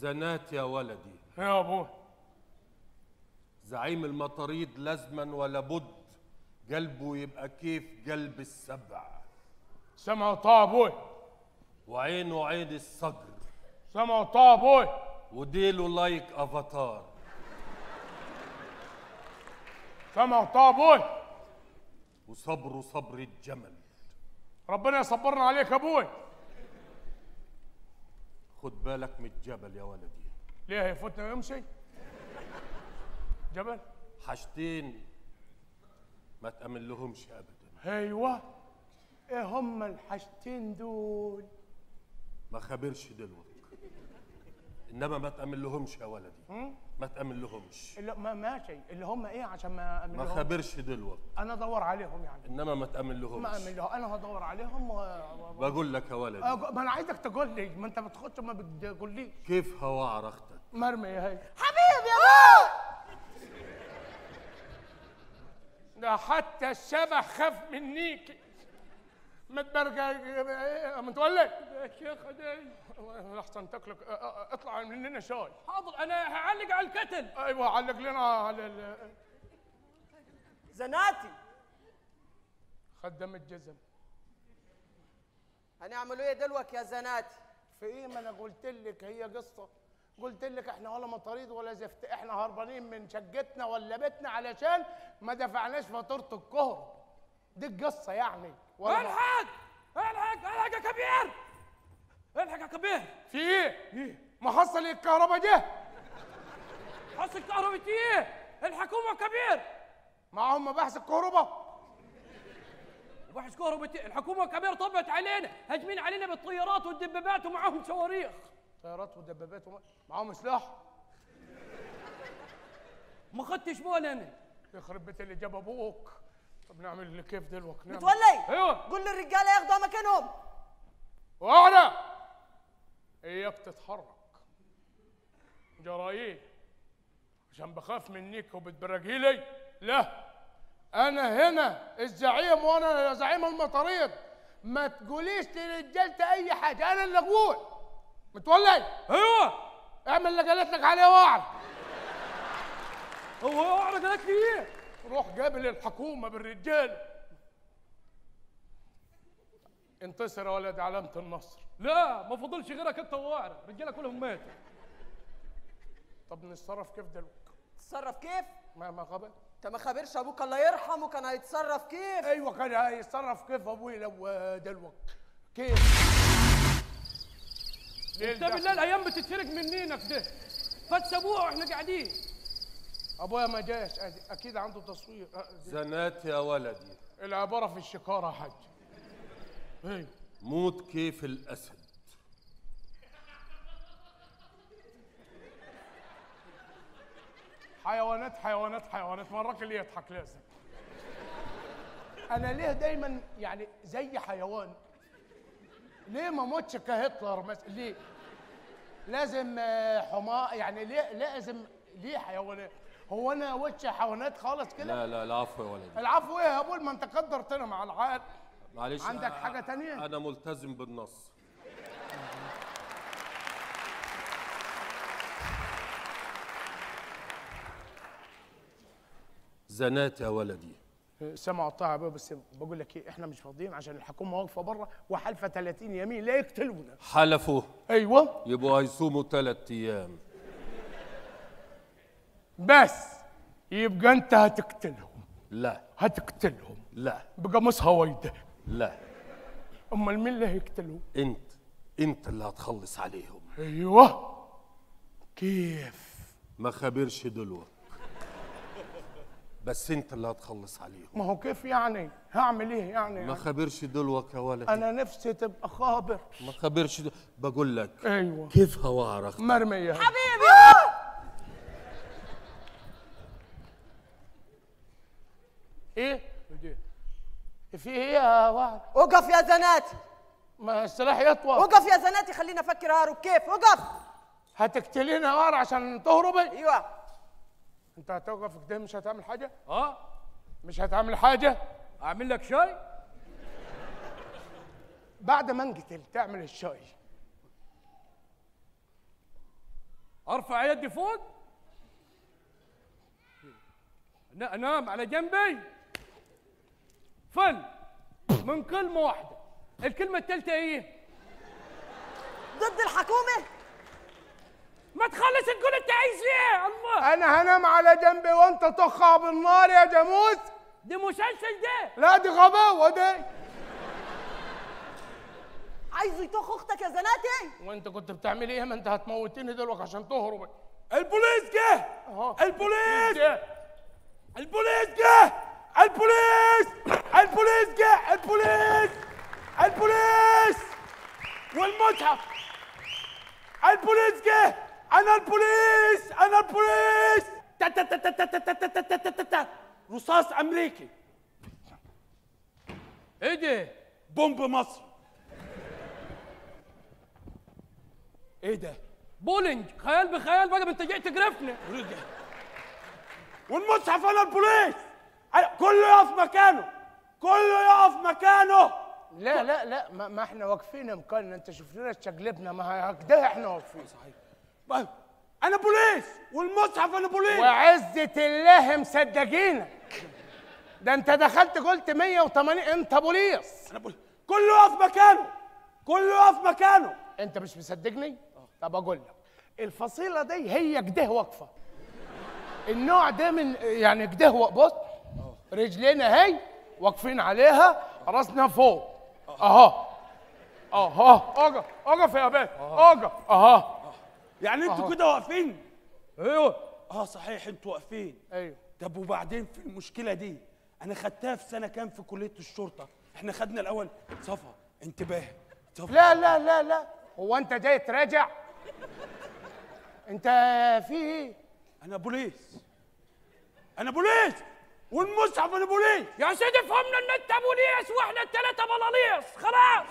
زنات يا ولدي يا ابوي زعيم المطاريد لازما ولا بد قلبه يبقى كيف قلب السبع سمع وطاعة ابوي وعينه عين الصقر سمع وطاعة ابوي وديله لايك افاتار سمع وطاعة ابوي وصبره صبر الجمل ربنا يصبرنا عليك يا ابوي خد بالك من الجبل يا ولدي ليه هيفوتنا ويمشي جبل حاجتين ما تأمن لهمش ابدا ايوه ايه هم الحاجتين دول ما خبرش دلوقتي انما ما تأمن لهمش يا ولدي ما تأمن لهمش اللي ما ماشي اللي هم ايه عشان ما امن ما لهم خبرش دلوقتي انا ادور عليهم يعني انما ما تأمن لهمش ما امن لهم انا هدور عليهم و... و... بقول لك يا ولدي أه، ما انا عايزك تقول لي ما انت بتخش ما بتقوليش كيف هوعر اختك مرمي هي حبيبي يا ابوي ده حتى الشبح خاف منيك ما تبرجع متولي يا شيخ دي احسن تاكلك أ- أ- اطلع مننا شاي حاضر انا هعلق على الكتل ايوه علق لنا على ال- زناتي خدام الجزم هنعملوا ايه دلوقتي يا زناتي في ايه ما انا قلت لك هي قصه قلت لك احنا ولا مطاريد ولا زفت احنا هربانين من شقتنا ولا بيتنا علشان ما دفعناش فاتوره الكهرباء دي القصه يعني ولا ما- الحق الحق الحق يا كبير الحق يا كبير في ايه؟ ما حصل الكهرباء جه حصل كهربتي ايه الحكومه كبير معهم مباحث الكهرباء وبحث كهربتي الحكومه كبير طبت علينا هاجمين علينا بالطيارات والدبابات ومعاهم صواريخ طيارات ودبابات وما- معاهم سلاح ما خدتش بالي انا يخرب بيت اللي جاب ابوك طب نعمل كيف دلوقتي نعمل متولي ايوه قول للرجاله ياخدوا مكانهم وانا اياك تتحرك جرايين عشان بخاف منك وبتبرجي لي لا انا هنا الزعيم وانا زعيم المطاريد ما تقوليش لرجالتي اي حاجه انا اللي اقول متولي ايوه اعمل اللي قالت لك عليه واعرف هو هو قال لك في ايه روح قابل الحكومه بالرجال انتصر يا ولد علامه النصر لا ما فضلش غيرك انت وواعر الرجاله كلهم ماتوا طب نتصرف كيف دلوقتي تتصرف كيف ما ما غبى انت ما خبرش ابوك الله يرحمه كان هيتصرف كيف ايوه كان هيتصرف كيف ابوي لو دلوك كيف ليه انت بالله الدخل؟ الايام بتتفرق منينا كده فات اسبوع واحنا قاعدين ابويا ما جاش أدي- اكيد عنده تصوير أه، دي زنات يا ولدي العباره في الشكاره يا حاج ايوه موت كيف الاسد حيوانات حيوانات حيوانات مراك اللي يضحك لازم انا ليه دايما يعني زي حيوان ليه ما موتش كهتلر مثلا ليه لازم آه، حمار يعني ليه لازم ليه حيوانات هو انا وش حيوانات خالص كده لا لا العفو يا ولدي العفو ايه يا ابوي ما انت قدرتنا مع العقل معلش عندك أ- حاجة تانية؟ انا ملتزم بالنص زنات يا ولدي سمع الطاعة بقى بس بقول لك ايه احنا مش فاضيين عشان الحكومه واقفه بره وحالفه 30 يمين لا يقتلونا حلفوا ايوه يبقوا هيصوموا ثلاث ايام بس يبقى انت هتقتلهم لا هتقتلهم لا بقميص هويده لا امال مين اللي هيقتلهم انت انت اللي هتخلص عليهم ايوه كيف ما خبرش دلوقتي بس انت اللي هتخلص عليهم ما هو كيف يعني هعمل ايه يعني, ما يعني؟ خبرش دلوقتي يا ولدي انا نفسي تبقى خابر ما خبرش دل... بقول لك ايوه كيف هوعرك مرميه حبيبي يا ايه في ايه يا وعد وقف يا زناتي ما السلاح يطول وقف يا زناتي خلينا افكر هارب كيف وقف هتقتلينا يا وعد عشان تهربي ايوه انت هتوقف كده مش هتعمل حاجه اه مش هتعمل حاجه اعمل لك شاي بعد ما انقتل تعمل الشاي ارفع يدي فوق ن- انام على جنبي فل من كلمه واحده الكلمه الثالثه ايه ضد الحكومة ما تخلص تقول انت عايز ايه الله انا هنام على جنبي وانت تخها بالنار يا جاموس دي مسلسل ده لا دي غباوه دي عايزه يطخ اختك يا زناتي وانت كنت بتعمل ايه ما انت هتموتني دلوقتي عشان تهرب البوليس جه اهو البوليس ده. البوليس جه البوليس البوليس جه البوليس البوليس والمصحف البوليس جه انا البوليس انا البوليس تا تا تا تا تا تا تا تا تا تا تا تا. رصاص امريكي ايه ده بومب مصر ايه ده بولينج خيال بخيال بقى ما انت جاي تقرفنا رجع والمصحف انا البوليس أنا- كله يقف مكانه كله يقف مكانه لا لا لا ما, ما احنا واقفين مكاننا انت شوف لنا شقلبنا ما هي كده احنا واقفين طيب، انا بوليس والمصحف انا بوليس وعزة الله مصدقينك ده انت دخلت قلت 180 انت بوليس انا بوليس كله يقف مكانه كله يقف مكانه انت مش مصدقني طب اقول لك الفصيله دي هي كده واقفه النوع ده من يعني كده و- بص رجلينا هي واقفين عليها راسنا فوق اهو اهو اقف اقف يا باشا اقف اهو يعني انتوا أهو. كده واقفين ايوه اه صحيح انتوا واقفين ايوه طب وبعدين في المشكله دي انا خدتها في سنه كام في كليه الشرطه احنا خدنا الاول صفا انتباه صفا لا لا لا لا هو انت جاي تراجع انت في ايه انا بوليس انا بوليس والمصحف انا بوليس يا سيدي فهمنا ان انت بوليس واحنا الثلاثه بلاليص خلاص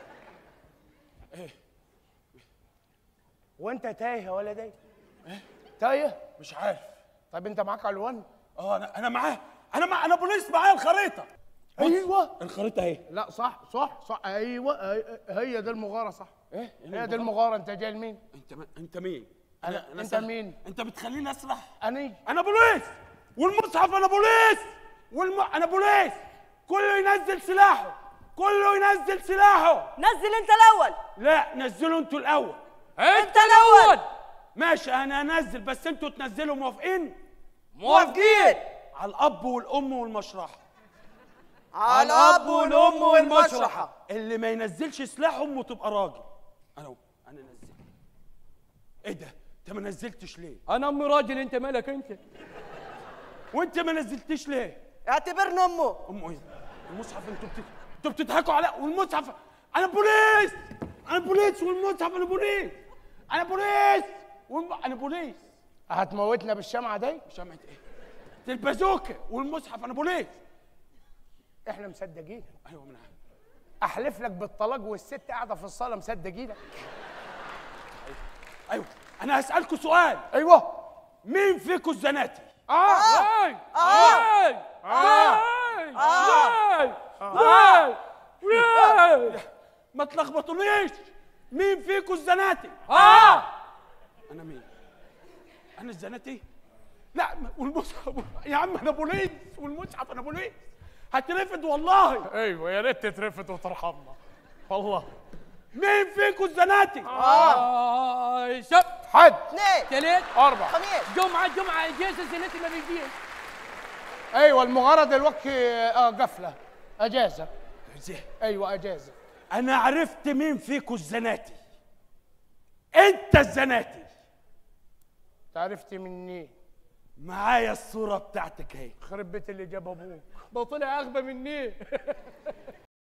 وانت تايه يا ولدي تايه مش عارف طب انت معاك الوان اه انا انا معاه انا مع انا بوليس معايا الخريطه بص، ايوه الخريطه اهي لا صح صح صح ايوه أي- هي دي المغاره صح ايه هي دي المغاره انت جاي لمين انت م- انت مين أنا- أنت سل- مين؟ انت بتخليني اسرح اني انا بوليس والمصحف انا بوليس والم... انا بوليس كله ينزل سلاحه كله ينزل سلاحه نزل انت الاول لا نزلوا انتوا الاول انت الأول. ماشي انا انزل بس انتوا تنزلوا موافقين موافقين على الاب والام والمشرحه على الاب والام والمشرحه اللي ما ينزلش سلاح امه تبقى راجل انا أهو، انا نزلت ايه ده انت ما نزلتش ليه انا امي راجل انت مالك انت وانت ما نزلتش ليه اعتبرنا امه امه ايه المصحف انتوا بت... انتوا بتضحكوا على والمصحف انا بوليس انا بوليس والمصحف انا بوليس انا بوليس والم... انا بوليس هتموتنا بالشمعه دي شمعة ايه دي البازوكه والمصحف انا بوليس احنا مصدقين ايوه من عارف. احلف لك بالطلاق والست قاعده في الصاله مصدقينك ايوه انا هسالكوا سؤال ايوه مين فيكم الزناتي اه واي واي واي واي واي واي ما تلخبطونيش مين فيكم الزناتي اه انا مين انا الزناتي لا ما- والمصحف يا عم انا بوليس والمصحف انا بوليس هترفد والله ايوه يا ريت تترفد وترحمنا والله مين فيكم الزناتي آه سبت حد اثنين ثلاث اربع خميس جمعة جمعة اجازة زينتي ما بيجيش ايوه المغاره دلوقتي اه قفله اجازه زين. ايوه اجازه انا عرفت مين فيكم الزناتي انت الزناتي تعرفتي مني معايا الصورة بتاعتك اهي خرب بيت اللي جاب ابوك ده طلع اغبى مني